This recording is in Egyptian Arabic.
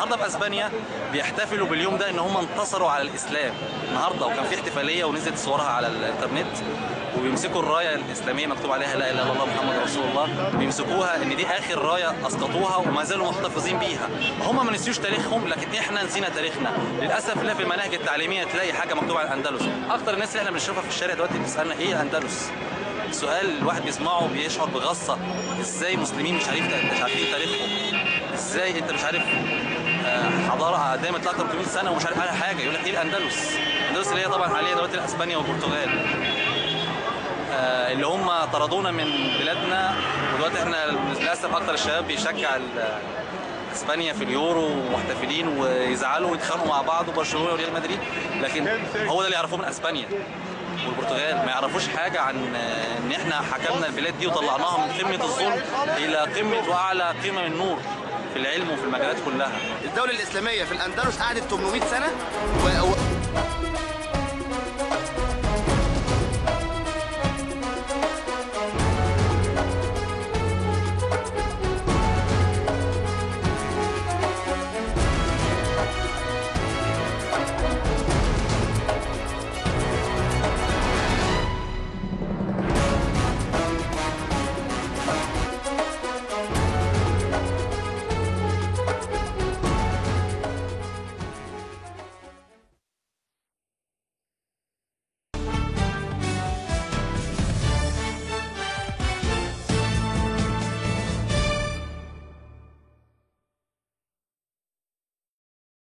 النهارده في اسبانيا بيحتفلوا باليوم ده ان هم انتصروا على الاسلام النهارده وكان في احتفاليه ونزلت صورها على الانترنت وبيمسكوا الرايه الاسلاميه مكتوب عليها لا اله الا الله محمد رسول الله بيمسكوها ان دي اخر رايه اسقطوها وما زالوا محتفظين بيها هم ما نسيوش تاريخهم لكن احنا نسينا تاريخنا للاسف لا في المناهج التعليميه تلاقي حاجه مكتوبه على الاندلس اكتر الناس اللي احنا بنشوفها في الشارع دلوقتي بتسالنا ايه الاندلس سؤال الواحد بيسمعه بيشعر بغصه ازاي مسلمين مش عارفين مش عارفين تاريخهم ازاي انت مش عارف آه، حضاره دايما اكتر من 300 سنه ومش عارف عنها حاجه يقول لك ايه الاندلس الاندلس اللي هي طبعا حاليا دلوقتي اسبانيا والبرتغال آه، اللي هم طردونا من بلادنا ودلوقتي احنا للاسف اكتر الشباب بيشجع ال- اسبانيا في اليورو ومحتفلين ويزعلوا ويتخانقوا مع بعض وبرشلونه وريال مدريد لكن هو ده اللي يعرفوه من اسبانيا والبرتغال ما يعرفوش حاجه عن آه، ان احنا حكمنا البلاد دي وطلعناها من قمه الظلم الى قمه واعلى قمم النور في العلم وفي المجالات كلها الدولة الإسلامية في الأندلس قعدت 800 سنة و... و...